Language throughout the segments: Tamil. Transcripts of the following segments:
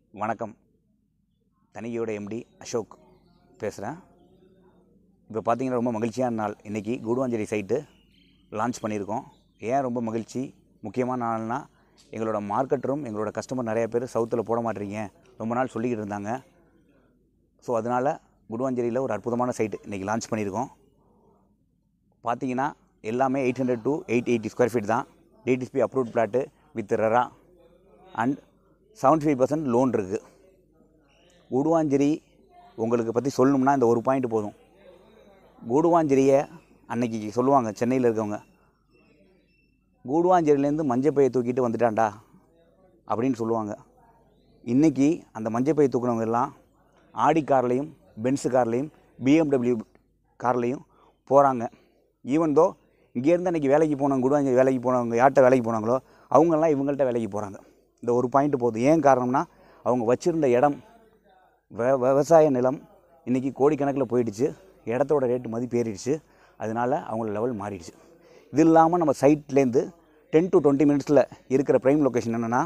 வணக்கம் தனிகையோட எம்டி அசோக் பேசுகிறேன் இப்போ பார்த்தீங்கன்னா ரொம்ப மகிழ்ச்சியான நாள் இன்றைக்கி கூடுவாஞ்சேரி சைட்டு லான்ச் பண்ணியிருக்கோம் ஏன் ரொம்ப மகிழ்ச்சி முக்கியமான நாள்னா எங்களோட மார்க்கெட்டரும் எங்களோட கஸ்டமர் நிறைய பேர் சவுத்தில் போட மாட்டேறீங்க ரொம்ப நாள் சொல்லிக்கிட்டு இருந்தாங்க ஸோ அதனால் குடுவாஞ்சேரியில் ஒரு அற்புதமான சைட்டு இன்றைக்கி லான்ச் பண்ணியிருக்கோம் பார்த்தீங்கன்னா எல்லாமே eight hundred to eight eighty square feet தான் DTCP approved plot with RERA and seventy five percent loan இருக்குது கூடுவாஞ்சேரி உங்களுக்கு பற்றி சொல்லணும்னா இந்த ஒரு பாயிண்ட் போதும் கூடுவாஞ்சேரியை அன்னைக்கு சொல்லுவாங்க சென்னையில் இருக்கவங்க கூடுவாஞ்சேரியிலேருந்து மஞ்சப்பையை தூக்கிட்டு வந்துட்டான்டா அப்படின்னு சொல்லுவாங்க இன்றைக்கி அந்த மஞ்சப்பையை தூக்குனவங்க எல்லாம் ஆடி கார்லேயும் பென்ஸு கார்லேயும் பிஎம்டபிள்யூ கார்லேயும் போகிறாங்க ஈவன் தோ இங்கேருந்து அன்றைக்கி வேலைக்கு போனவங்க கூடுவாஞ்சேரி வேலைக்கு போனவங்க யார்கிட்ட வேலைக்கு போனாங்களோ அவங்கெல்லாம் இவங்கள்ட்ட வேலைக்கு போகிறாங்க இந்த ஒரு பாயிண்ட் போதும் ஏன் காரணம்னா அவங்க வச்சுருந்த இடம் வ விவசாய நிலம் இன்றைக்கி கோடிக்கணக்கில் போயிடுச்சு இடத்தோட ரேட்டு மதிப்பு ஏறிடுச்சு அதனால் அவங்களோட லெவல் மாறிடுச்சு இது இல்லாமல் நம்ம சைட்லேருந்து டென் டு டுவெண்ட்டி மினிட்ஸில் இருக்கிற ப்ரைம் லொக்கேஷன் என்னென்னா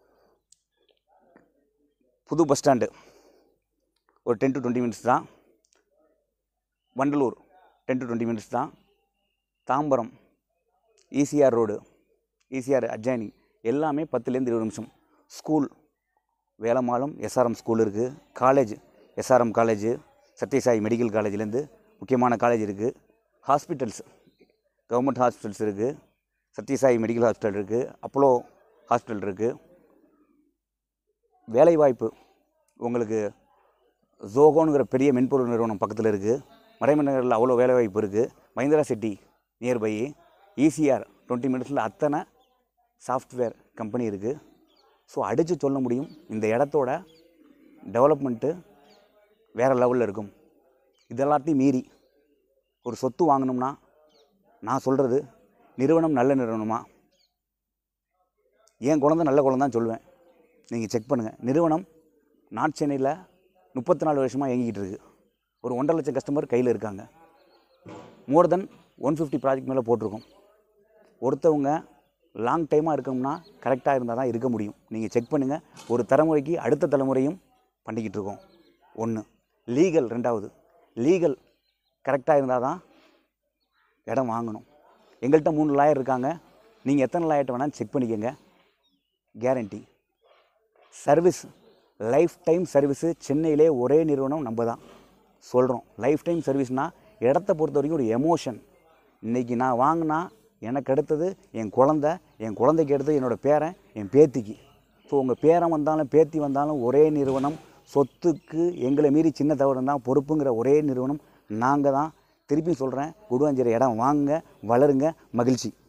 புது பஸ் ஸ்டாண்டு ஒரு டென் டு டுவெண்ட்டி மினிட்ஸ் தான் Vandalur ten to twenty minutes தான் Tambaram ECR road ECR adjoining எல்லாமே பத்துலேருந்து இருபது நிமிஷம் ஸ்கூல் வேலம்மாளும் எஸ்ஆர்எம் ஸ்கூல் இருக்குது college SRM college Sathya Sai medical காலேஜ்லேருந்து முக்கியமான காலேஜ் இருக்குது ஹாஸ்பிட்டல்ஸ் கவர்மெண்ட் ஹாஸ்பிட்டல்ஸ் இருக்குது சத்யசாய் மெடிக்கல் ஹாஸ்பிட்டல் இருக்குது அப்போலோ ஹாஸ்பிட்டல் இருக்குது வேலைவாய்ப்பு உங்களுக்கு ஜோகோனுங்கிற பெரிய மென்பொருள் நிறுவனம் பக்கத்தில் இருக்குது மறைமநகரில் அவ்வளோ வேலைவாய்ப்பு இருக்குது Mahindra city nearby ECR twenty மினிட்ஸில் அத்தனை சாஃப்ட்வேர் கம்பெனி இருக்குது ஸோ அடித்து சொல்ல முடியும் இந்த இடத்தோட டெவலப்மெண்ட்டு வேறு லெவலில் இருக்கும் இதெல்லாத்தையும் மீறி ஒரு சொத்து வாங்கணும்னா நான் சொல்கிறது நிறுவனம் நல்ல நிறுவனமா என் குழந்தை நல்ல குழந்தை தான் சொல்லுவேன் நீங்கள் செக் பண்ணுங்கள் நிறுவனம் நார்த் சென்னையில் முப்பத்தி நாலு வருஷமாக இயங்கிக்கிட்டு இருக்குது ஒரு ஒன்றரை லட்சம் கஸ்டமர் கையில் இருக்காங்க more then one fifty project மேலே போட்டிருக்கோம் ஒருத்தவங்க லாங் டைமாக இருக்கணும்னா கரெக்டாக இருந்தால் தான் இருக்க முடியும் நீங்கள் செக் பண்ணுங்கள் ஒரு தலைமுறைக்கு அடுத்த தலைமுறையும் பண்ணிக்கிட்டு இருக்கோம் ஒன்று லீகல் ரெண்டாவது லீகல் கரெக்டாக இருந்தால் தான் இடம் வாங்கணும் எங்கள்கிட்ட மூணு லாயர் இருக்காங்க நீங்கள் எத்தனை லாயர்கிட்ட வேணாலும் செக் பண்ணிக்கோங்க guarantee service life time service சென்னையிலே ஒரே நிறுவனம் நம்ம தான் சொல்கிறோம் லைஃப் டைம் சர்வீஸ்னால் இடத்த பொறுத்த வரைக்கும் ஒரு எமோஷன் இன்றைக்கி நான் வாங்கினா எனக்கு அடுத்தது என் குழந்த என் குழந்தைக்கு அடுத்தது என்னோடய பேரன் என் பேத்திக்கு ஸோ உங்கள் பேரன் வந்தாலும் பேத்தி வந்தாலும் ஒரே நிறுவனம் சொத்துக்கு எங்களை மீறி சின்ன தவறு தான் பொறுப்புங்கிற ஒரே நிறுவனம் நாங்கள் தான் திருப்பி சொல்கிறேன் குடுவாஞ்சேரி இடம் வாங்குங்க வளருங்க மகிழ்ச்சி